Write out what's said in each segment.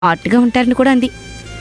ఆర్ట్గా ఉంటారని కూడా అంది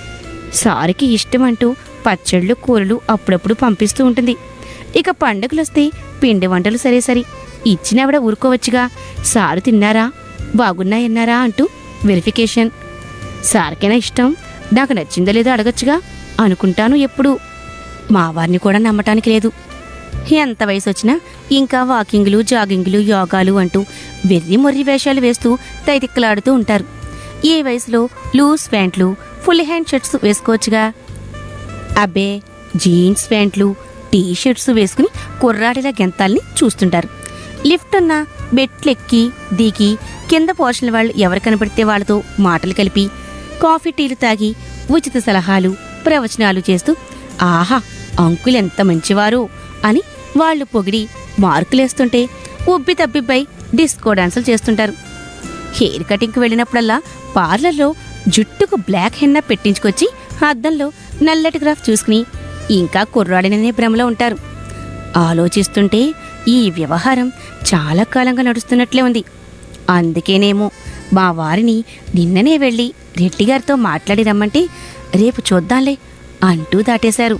సారికి ఇష్టం అంటూ పచ్చళ్ళు కూరలు అప్పుడప్పుడు పంపిస్తూ ఉంటుంది ఇక పండుగలు వస్తే పిండి వంటలు సరే సరి ఇచ్చినవిడ ఊరుకోవచ్చుగా సారు తిన్నారా బాగున్నాయన్నారా అంటూ వెరిఫికేషన్ సార్కైనా ఇష్టం నాకు నచ్చిందో లేదో అడగచ్చుగా అనుకుంటాను ఎప్పుడు మా వారిని కూడా నమ్మటానికి లేదు ఎంత వయసు వచ్చినా ఇంకా వాకింగ్లు జాగింగ్లు యోగాలు అంటూ వెర్రి మొర్రి వేషాలు వేస్తూ తైతిక్కలాడుతూ ఉంటారు ఈ వయసులో లూజ్ ప్యాంట్లు ఫుల్ హ్యాండ్ షర్ట్స్ వేసుకోవచ్చుగా అబ్బే జీన్స్ ప్యాంట్లు టీ షర్ట్స్ వేసుకుని కుర్రాడిలా గెంతాల్ని చూస్తుంటారు లిఫ్ట్ ఉన్న బెట్లెక్కి దిగి కింద పోర్షన్ల వాళ్ళు ఎవరు కనపడితే వాళ్ళతో మాటలు కలిపి కాఫీ టీలు తాగి ఉచిత సలహాలు ప్రవచనాలు చేస్తూ ఆహా అంకుల్ ఎంత మంచివారు అని వాళ్ళు పొగిడి మార్కులేస్తుంటే ఉబ్బి తబ్బిబ్బై డిస్కో డాన్సులు చేస్తుంటారు హెయిర్ కటింగ్కి వెళ్ళినప్పుడల్లా పార్లర్లో జుట్టుకు బ్లాక్ హెన్నా పెట్టించుకొచ్చి అద్దంలో నల్లటి గ్రాఫ్ చూసుకుని ఇంకా కుర్రాడిననే భ్రమలో ఉంటారు ఆలోచిస్తుంటే ఈ వ్యవహారం చాలా కాలంగా నడుస్తున్నట్లే ఉంది అందుకేనేమో మా వారిని నిన్ననే వెళ్ళి రెడ్డిగారితో మాట్లాడి రమ్మంటే రేపు చూద్దాంలే అంటూ దాటేశారు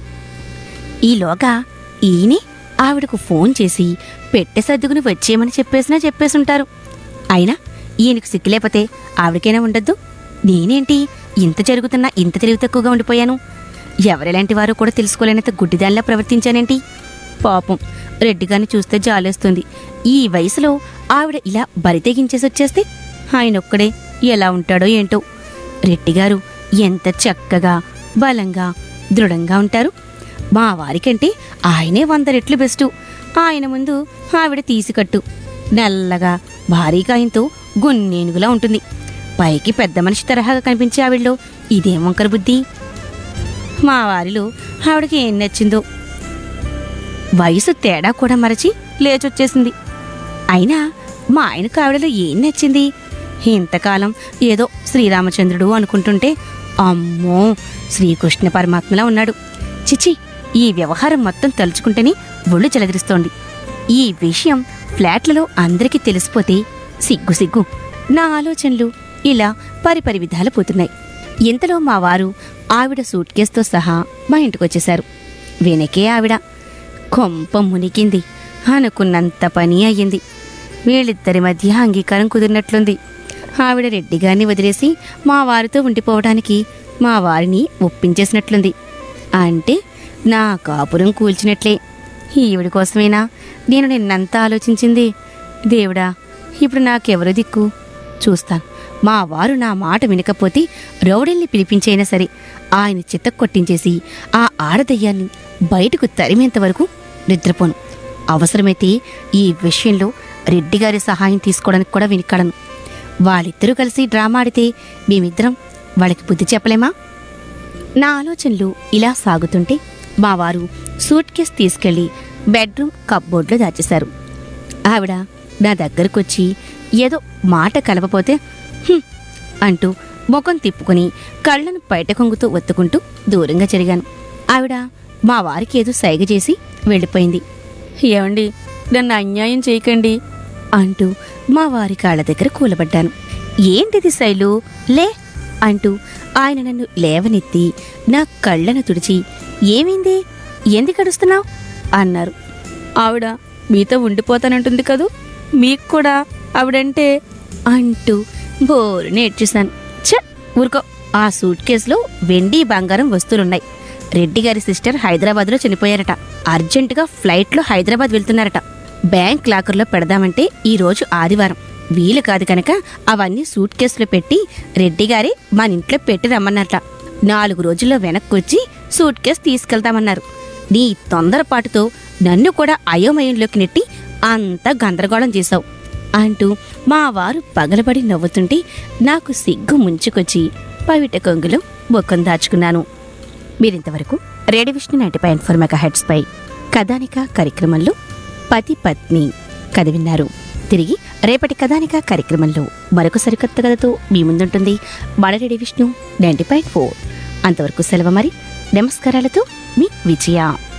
ఈలోగా ఈయనే ఆవిడకు ఫోన్ చేసి పెట్టె సర్దుకుని వచ్చేయమని చెప్పేసినా చెప్పేసుంటారు అయినా ఈయనకు సిగ్గులేకపోతే ఆవిడకైనా ఉండద్దు నేనేంటి ఇంత జరుగుతున్నా ఇంత తెలివి తక్కువగా ఉండిపోయాను ఎవరెలాంటి వారో కూడా తెలుసుకోలేనంత గుడ్డిదానిలా ప్రవర్తించానేంటి పాపం రెడ్డిగారిని చూస్తే జాలేస్తుంది ఈ వయసులో ఆవిడ ఇలా బరి తెగించేసి వచ్చేస్తే ఆయనొక్కడే ఎలా ఉంటాడో ఏంటో రెడ్డిగారు ఎంత చక్కగా బలంగా దృఢంగా ఉంటారు మా వారికంటే ఆయనే వంద రెట్లు బెస్టు ఆయన ముందు ఆవిడ తీసికట్టు నల్లగా భారీ కాయంతో గున్నేనుగులా ఉంటుంది పైకి పెద్ద మనిషి తరహాగా కనిపించే ఆవిడలో ఇదేం వంకర బుద్ధి మా వారిలో ఆవిడకి ఏం నచ్చిందో వయసు తేడా కూడా మరచి లేచొచ్చేసింది అయినా మా ఆయనకు ఆవిడలో ఏం నచ్చింది ఇంతకాలం ఏదో శ్రీరామచంద్రుడు అనుకుంటుంటే అమ్మో శ్రీకృష్ణ పరమాత్మలా ఉన్నాడు చిచి ఈ వ్యవహారం మొత్తం తలుచుకుంటేనే ఒళ్ళు చెలదిరిస్తోంది ఈ విషయం ఫ్లాట్లలో అందరికీ తెలిసిపోతే సిగ్గు సిగ్గు నా ఆలోచనలు ఇలా పరిపరి విధాలు పోతున్నాయి ఇంతలో మా వారు ఆవిడ సూట్ కేసుతో సహా మా ఇంటికొచ్చేశారు వెనకే ఆవిడ కొంప మునిగింది అనుకున్నంత పని అయ్యింది వీళ్ళిద్దరి మధ్య అంగీకారం కుదిరినట్లుంది ఆవిడ రెడ్డిగారిని వదిలేసి మా వారితో ఉండిపోవడానికి మా వారిని ఒప్పించేసినట్లుంది అంటే నా కాపురం కూల్చినట్లే ఈవిడి కోసమేనా నేను నిన్నంతా ఆలోచించింది దేవుడా ఇప్పుడు నాకెవరు దిక్కు చూస్తాను మా వారు నా మాట వినకపోతే రౌడీల్ని పిలిపించైనా సరే ఆయన చిత్త కొట్టించేసి ఆ ఆడదయ్యాన్ని బయటకు తరిమేంత వరకు నిద్రపోను అవసరమైతే ఈ విషయంలో రెడ్డిగారి సహాయం తీసుకోవడానికి కూడా వెనుకాడను వాళ్ళిద్దరూ కలిసి డ్రామా ఆడితే మేమిద్దరం వాళ్ళకి బుద్ధి చెప్పలేమా నా ఆలోచనలు ఇలా సాగుతుంటే మా వారు సూట్ కేస్ తీసుకెళ్లి బెడ్రూమ్ కప్బోర్డ్లో దాచేశారు ఆవిడ నా దగ్గరకొచ్చి ఏదో మాట కలపపోతే "హుం" అంటూ ముఖం తిప్పుకొని కళ్ళను బయట కొంగుతూ ఒత్తుకుంటూ దూరంగా జరిగాను ఆవిడ మా వారికి ఏదో సైగ చేసి వెళ్ళిపోయింది ఏమండి నన్ను అన్యాయం చేయకండి అంటూ మా వారి కాళ్ళ దగ్గర కూలబడ్డాను ఏంటిది శైలు లే అంటూ ఆయన నన్ను లేవనెత్తి నా కళ్ళను తుడిచి ఏమైంది ఎందుకు అడుస్తున్నావు అన్నారు ఆవిడ మీతో ఉండిపోతానంటుంది కదూ మీకు కూడా ఆవిడంటే అంటూ బోరు నేర్చేశాను ఛ ఊరుకో ఆ సూట్ కేసులో వెండి బంగారం వస్తువులున్నాయి రెడ్డి గారి సిస్టర్ హైదరాబాద్లో చనిపోయారట అర్జెంటుగా ఫ్లైట్లో హైదరాబాద్ వెళ్తున్నారట బ్యాంక్ లాకర్లో పెడదామంటే ఈ రోజు ఆదివారం వీలు కాదు కనుక అవన్నీ సూట్ కేసులో పెట్టి రెడ్డి గారే మన ఇంట్లో పెట్టి రమ్మన్నట్ట నాలుగు రోజుల్లో వెనక్కి వచ్చి సూట్ కేసు తీసుకెళ్తామన్నారు నీ తొందరపాటుతో నన్ను కూడా అయోమయంలోకి నెట్టి అంత గందరగోళం చేశావు అంటూ మా వారు పగలబడి నవ్వుతుంటే నాకు సిగ్గు ముంచుకొచ్చి పవిట కొంగులో బొక్కం దాచుకున్నాను మీరింతవరకు radio Vishnu ninety point four megahertz పై కథానిక కార్యక్రమంలో పతి పత్ని కథ విన్నారు తిరిగి రేపటి కథానిక కార్యక్రమంలో మరొక సరికొత్త కథతో మీ ముందుంటుంది మన radio Vishnu ninety point four అంతవరకు సెలవు మరి నమస్కారాలతో మీ విజయ